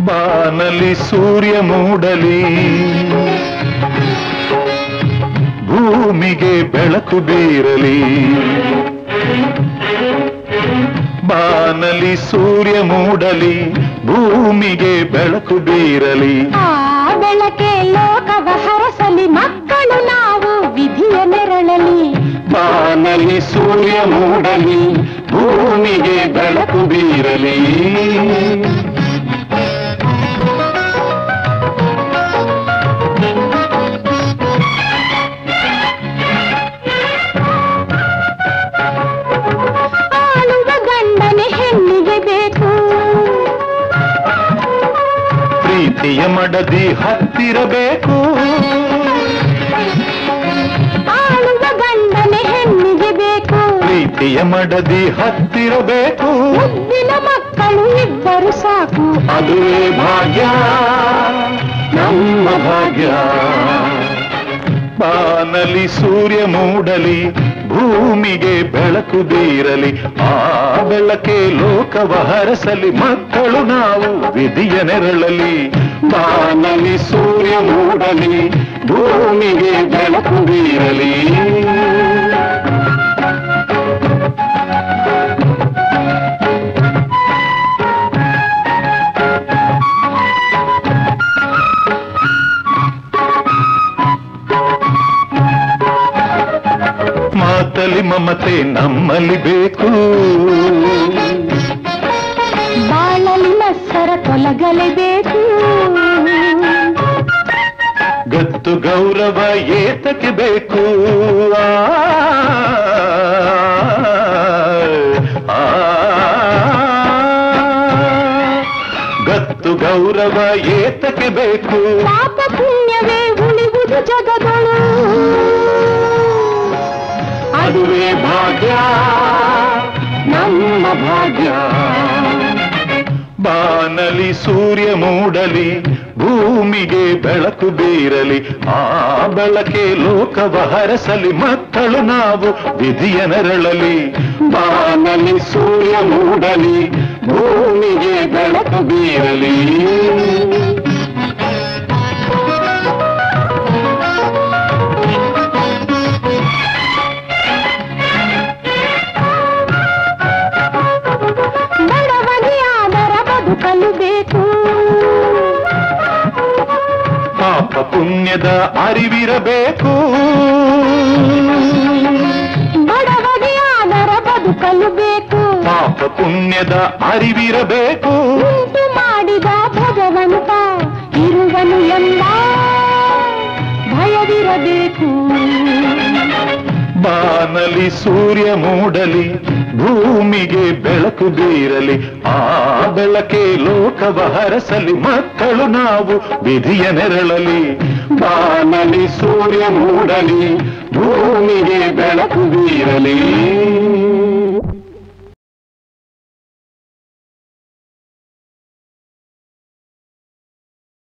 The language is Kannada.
ಬಾನಲಿ ಸೂರ್ಯ ಮೂಡಲಿ ಭೂಮಿಗೆ ಬೆಳಕು ಬೀರಲಿ ಬಾನಲಿ ಸೂರ್ಯ ಮೂಡಲಿ ಭೂಮಿಗೆ ಬೆಳಕು ಬೀರಲಿ ಆ ಬೆಳಕೆ ಲೋಕವ ಹರಸಲಿ ಮಕ್ಕಳು ನಾವು ವಿಧಿಯ ನೆರಳಲಿ ಬಾನಲಿ ಸೂರ್ಯ ಮೂಡಲಿ ಭೂಮಿಗೆ ಬೆಳಕು ಬೀರಲಿ ಆಳುವ ಗಂಡನೆ ಹೆಣ್ಣಿಗೆ ಬೇಕು ಪ್ರೀತಿಯ ಮಡದಿ ಹತ್ತಿರಬೇಕು ಆಳುವ ಗಂಡನೆ ಹೆಣ್ಣಿಗೆ ಬೇಕು ಪ್ರೀತಿಯ ಮಡದಿ ಹತ್ತಿರಬೇಕು ಮುದ್ದಿನ ಮಕ್ಕಳು ಇಬ್ಬರು ಸಾಕು ಅದುವೇ ಭಾಗ್ಯ ನಮ್ಮ ಭಾಗ್ಯ ಬಾನಲಿ ಸೂರ್ಯ ಮೂಡಲಿ ಭೂಮಿಗೆ ಬೆಳಕು ಬೀರಲಿ ಆ ಬೆಳಕೆ ಲೋಕವ ಹರಸಲಿ ಮಕ್ಕಳು ನಾವು ವಿಧಿಯ ನೆರಳಲಿ ಬಾನಲಿ ಸೂರ್ಯ ಮೂಡಲಿ ಭೂಮಿಗೆ ಬೆಳಕು ಬೀರಲಿ ಮಾತಲಿ ಮಮತೆ ನಮ್ಮಲ್ಲಿ ಬೇಕು ಬಾಳಲಿ ಮತ್ಸರ ತೊಲಗಲೇಬೇಕು ಗತ್ತು ಗೌರವ ಏತಕ್ಕೆ ಬೇಕು ಆ, ಆ, ಗತ್ತು ಗೌರವ ಏತಕ್ಕೆ ಬೇಕು ಪಾಪ ಪುಣ್ಯವೇ ಉಳಿಯುವುದು ಜಗದಳು ಅದುವೇ ಭಾಗ್ಯ ನಮ್ಮ ಭಾಗ್ಯ ಬಾನಲಿ ಸೂರ್ಯ ಮೂಡಲಿ ಭೂಮಿಗೆ ಬೆಳಕು ಬೀರಲಿ ಆ ಬೆಳಕೆ ಲೋಕವ ಹರಸಲಿ ಮಕ್ಕಳು ನಾವು ವಿಧಿಯ ನೆರಳಲಿ ಬಾನಲಿ ಸೂರ್ಯ ಮೂಡಲಿ ಭೂಮಿಗೆ ಬೆಳಕು ಬೀರಲಿ ಬಡವನಿ ಆದರ ಬದುಕಲು ಬೇಕು ಪಾಪ ಪುಣ್ಯದ ಅರಿವಿರಬೇಕು ಬಡವನಿ ಆದರ ಬದುಕಲು ಬೇಕು ಪಾಪ ಪುಣ್ಯದ ಅರಿವಿರಬೇಕು ಉಂಟು ಮಾಡಿದ ಭಗವಂತ ಇರುವನು ಎಂಬ ಭಯವಿರಬೇಕು ಬಾನಲಿ ಸೂರ್ಯ ಮೂಡಲಿ ಭೂಮಿಗೆ ಬೆಳಕು ಬೀರಲಿ ಆ ಬೆಳಕೆ ಲೋಕವ ಹರಸಲಿ ಮಕ್ಕಳು ನಾವು ವಿಧಿಯ ನೆರಳಲಿ ಬಾನಲಿ ಸೂರ್ಯ ಮೂಡಲಿ ಭೂಮಿಗೆ ಬೆಳಕು ಬೀರಲಿ